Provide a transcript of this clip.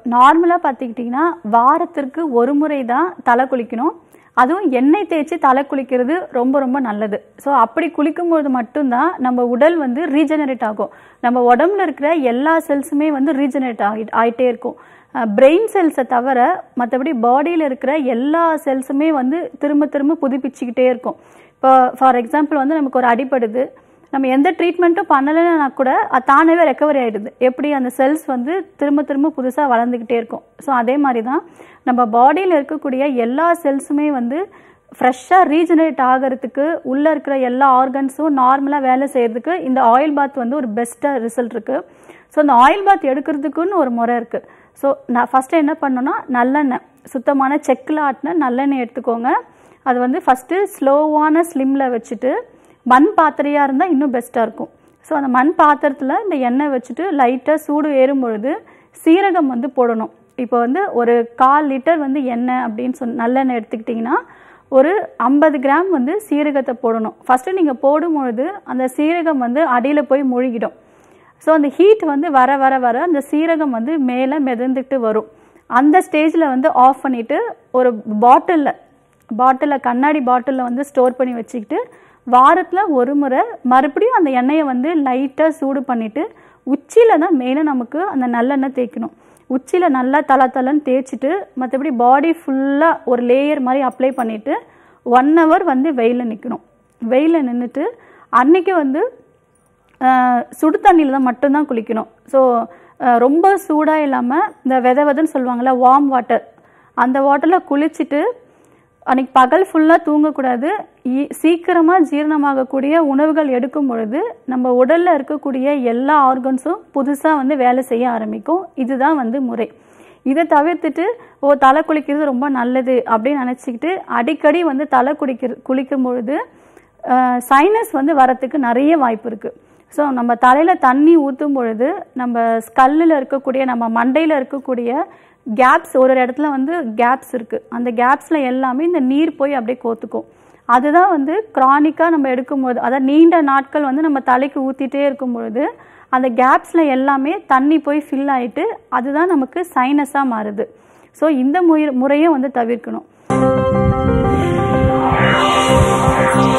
நார்மலாக பார்த்துக்கிட்டிங்கன்னா வாரத்திற்கு ஒரு முறை தான் தலை குளிக்கணும் அதுவும் எண்ணெய் தேய்ச்சி தலை குளிக்கிறது ரொம்ப ரொம்ப நல்லது ஸோ அப்படி குளிக்கும்போது மட்டும்தான் நம்ம உடல் வந்து ரீஜெனரேட் ஆகும் நம்ம உடம்புல இருக்கிற எல்லா செல்ஸுமே வந்து ரீஜெனரேட் ஆகி ஆகிட்டே இருக்கும் பிரெயின் செல்ஸை தவிர மற்றபடி பாடியில் இருக்கிற எல்லா செல்ஸுமே வந்து திரும்ப திரும்ப புதுப்பிச்சுக்கிட்டே இருக்கும் இப்போ ஃபார் எக்ஸாம்பிள் வந்து நமக்கு ஒரு அடிபடுது நம்ம எந்த ட்ரீட்மெண்ட்டும் பண்ணலைன்னா கூட அது தானாகவே ரெக்கவரி ஆகிடுது எப்படி அந்த செல்ஸ் வந்து திரும்ப திரும்ப புதுசாக வளர்ந்துக்கிட்டே இருக்கும் ஸோ அதே மாதிரி தான் நம்ம பாடியில் இருக்கக்கூடிய எல்லா செல்ஸுமே வந்து ஃப்ரெஷ்ஷாக ரீஜெனரேட் ஆகிறதுக்கு உள்ளே இருக்கிற எல்லா ஆர்கன்ஸும் நார்மலாக வேலை செய்கிறதுக்கு இந்த ஆயில் பாத் வந்து ஒரு பெஸ்ட்டாக ரிசல்ட் இருக்குது ஸோ அந்த ஆயில் பாத் எடுக்கிறதுக்குன்னு ஒரு முறை இருக்குது ஸோ நான் ஃபஸ்ட்டு என்ன பண்ணணும்னா நல்லெண்ணெய் சுத்தமான செக்கில் ஆட்டின நல்லெண்ணெய் எடுத்துக்கோங்க அது வந்து ஃபஸ்ட்டு ஸ்லோவான ஸ்லிம்மில் வச்சுட்டு மண் பாத்திரையாக இருந்தால் இன்னும் பெஸ்ட்டாக இருக்கும் ஸோ அந்த மண் பாத்திரத்தில் இந்த எண்ணெய் வச்சுட்டு லைட்டாக சூடு ஏறும் பொழுது சீரகம் வந்து போடணும் இப்போ வந்து ஒரு கால் லிட்டர் வந்து எண்ணெய் அப்படின்னு சொன்ன நல்லெண்ணெய் எடுத்துக்கிட்டிங்கன்னா ஒரு ஐம்பது கிராம் வந்து சீரகத்தை போடணும் ஃபஸ்ட்டு நீங்கள் போடும்பொழுது அந்த சீரகம் வந்து அடியில் போய் முழுகிடும் ஸோ அந்த ஹீட் வந்து வர வர வர அந்த சீரகம் வந்து மேலே மிதந்துட்டு வரும் அந்த ஸ்டேஜில் வந்து ஆஃப் பண்ணிவிட்டு ஒரு பாட்டிலில் பாட்டிலில் கண்ணாடி பாட்டிலில் வந்து ஸ்டோர் பண்ணி வச்சுக்கிட்டு வாரத்தில் ஒரு முறை மறுபடியும் அந்த எண்ணெயை வந்து லைட்டாக சூடு பண்ணிவிட்டு உச்சியில் தான் மெயினாக நமக்கு அந்த நல்லெண்ணெய் தேய்க்கணும் உச்சியில் நல்லா தலை தலைன்னு தேய்ச்சிட்டு மற்றபடி பாடி ஃபுல்லாக ஒரு லேயர் மாதிரி அப்ளை பண்ணிவிட்டு ஒன் ஹவர் வந்து வெயிலில் நிற்கணும் வெயிலில் நின்றுட்டு அன்னைக்கு வந்து சுடு தண்ணியில் தான் மட்டும்தான் குளிக்கணும் ஸோ ரொம்ப சூடாக இல்லாமல் இந்த வெத வெதன்னு சொல்லுவாங்கள்ல வார்ம் வாட்டர் அந்த வாட்டரில் குளிச்சுட்டு அன்னைக்கு பகல் ஃபுல்லாக தூங்கக்கூடாது சீக்கிரமாக ஜீரணமாகக்கூடிய உணவுகள் எடுக்கும் பொழுது நம்ம உடலில் இருக்கக்கூடிய எல்லா ஆர்கன்ஸும் புதுசாக வந்து வேலை செய்ய ஆரம்பிக்கும் இதுதான் வந்து முறை இதை தவிர்த்துட்டு ஓ தலை குளிக்கிறது ரொம்ப நல்லது அப்படின்னு நினச்சிக்கிட்டு அடிக்கடி வந்து தலை குளிக்கிற குளிக்கும் பொழுது சைனஸ் வந்து வரத்துக்கு நிறைய வாய்ப்பு இருக்குது ஸோ நம்ம தலையில் தண்ணி ஊற்றும் பொழுது நம்ம ஸ்கல்லில் இருக்கக்கூடிய நம்ம மண்டையில் இருக்கக்கூடிய கேப்ஸ் ஒரு இடத்துல வந்து கேப்ஸ் இருக்குது அந்த கேப்ஸில் எல்லாமே இந்த நீர் போய் அப்படியே கோத்துக்கும் அதுதான் வந்து க்ரானிக்காக நம்ம எடுக்கும்போது அதாவது நீண்ட நாட்கள் வந்து நம்ம தலைக்கு ஊற்றிட்டே இருக்கும் பொழுது அந்த கேப்ஸில் எல்லாமே தண்ணி போய் ஃபில் ஆகிட்டு அதுதான் நமக்கு சைனஸாக மாறுது ஸோ இந்த முறை முறையும் வந்து தவிர்க்கணும்